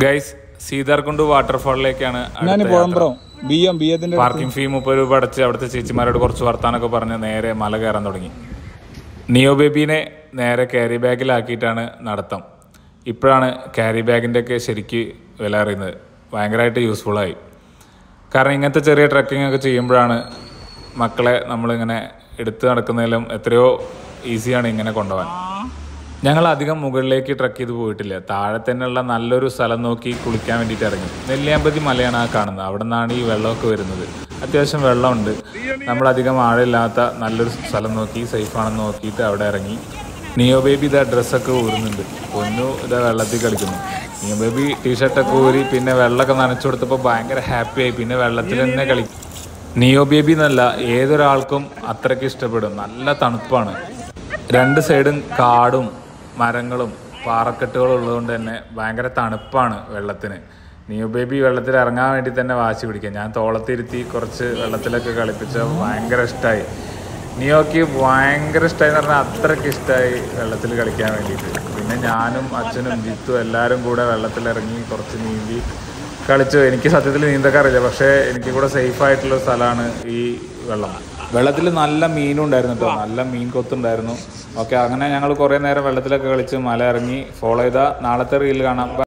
Guys Seetharkund വാട്ടർഫാളിലേക്കാണ് ഞാൻ അടുത്ത യാത്ര. പുഴമ്പ്രം ബി എം ബി എത്തിന്റെ പാർക്കിംഗ് ഫീ മുപ്പത് രൂപ അടച്ച് അവിടുത്തെ ചേച്ചിമാരോട് കുറച്ച് വർത്താനൊക്കെ പറഞ്ഞ് നേരെ മല കയറാൻ തുടങ്ങി നിയോ ബേബീനെ നേരെ ക്യാരി ബാഗിലാക്കിയിട്ടാണ് നടത്തം ഇപ്പോഴാണ് ക്യാരി ബാഗിൻ്റെ ഒക്കെ ശരിക്ക് വില അറിയുന്നത് ഭയങ്കരമായിട്ട് യൂസ്ഫുള്ളായി കാരണം ഇങ്ങനത്തെ ചെറിയ ട്രക്കിംഗ് ഒക്കെ ചെയ്യുമ്പോഴാണ് മക്കളെ നമ്മളിങ്ങനെ എടുത്ത് നടക്കുന്നതിലും എത്രയോ ഈസിയാണ് ഇങ്ങനെ കൊണ്ടുപോകാൻ ഞങ്ങൾ അധികം മുകളിലേക്ക് ട്രക്ക് ചെയ്ത് പോയിട്ടില്ല താഴെ തന്നെയുള്ള നല്ലൊരു സ്ഥലം നോക്കി കുളിക്കാൻ വേണ്ടിയിട്ട് ഇറങ്ങി നെല്ലിയാമ്പതി മലയാണ് ആ കാണുന്നത് അവിടെ നിന്നാണ് ഈ വെള്ളമൊക്കെ വരുന്നത് അത്യാവശ്യം വെള്ളമുണ്ട് നമ്മളധികം ആഴമില്ലാത്ത നല്ലൊരു സ്ഥലം നോക്കി സേഫ് ആണെന്ന് നോക്കിയിട്ട് അവിടെ ഇറങ്ങി നിയോ ബേബി ഇതാ ഡ്രസ്സൊക്കെ ഊരുന്നുണ്ട് പൊന്നു ഇതാ വെള്ളത്തിൽ കളിക്കുന്നു നിയോ ബേബി ടീഷർട്ടൊക്കെ ഊരി പിന്നെ വെള്ളമൊക്കെ നനച്ചു കൊടുത്തപ്പോൾ ഭയങ്കര ഹാപ്പിയായി പിന്നെ വെള്ളത്തിൽ തന്നെ കളി നിയോ ബേബി എന്നല്ല ഏതൊരാൾക്കും അത്രയ്ക്ക് ഇഷ്ടപ്പെടും നല്ല തണുപ്പാണ് രണ്ട് സൈഡും കാടും മരങ്ങളും പാറക്കെട്ടുകളും ഉള്ളതുകൊണ്ട് തന്നെ ഭയങ്കര തണുപ്പാണ് വെള്ളത്തിന് നിയോ ബേബി വെള്ളത്തിൽ ഇറങ്ങാൻ വേണ്ടി തന്നെ വാശി പിടിക്കാം ഞാൻ തോളത്തിരുത്തി കുറച്ച് വെള്ളത്തിലൊക്കെ കളിപ്പിച്ച ഭയങ്കര ഇഷ്ടമായി നിയോക്ക് ഭയങ്കര ഇഷ്ടമായി എന്ന് പറഞ്ഞാൽ അത്രയ്ക്ക് ഇഷ്ടമായി വെള്ളത്തിൽ കളിക്കാൻ വേണ്ടിയിട്ട് പിന്നെ ഞാനും അച്ഛനും ജിത്തും എല്ലാവരും കൂടെ വെള്ളത്തിലിറങ്ങി കുറച്ച് നീന്തി കളിച്ചു എനിക്ക് സത്യത്തിൽ നീന്തൊക്കെ അറിയില്ല പക്ഷേ എനിക്ക് കൂടെ സേഫ് ആയിട്ടുള്ള സ്ഥലമാണ് ഈ വെള്ളം വെള്ളത്തിൽ നല്ല മീനും ഉണ്ടായിരുന്നു കേട്ടോ നല്ല മീൻ കൊത്തുണ്ടായിരുന്നു ഓക്കെ അങ്ങനെ ഞങ്ങൾ കുറേ നേരം വെള്ളത്തിലൊക്കെ കളിച്ച് മല ഇറങ്ങി ഫോളോ ചെയ്താൽ നാളത്തെ റീൽ കാണാം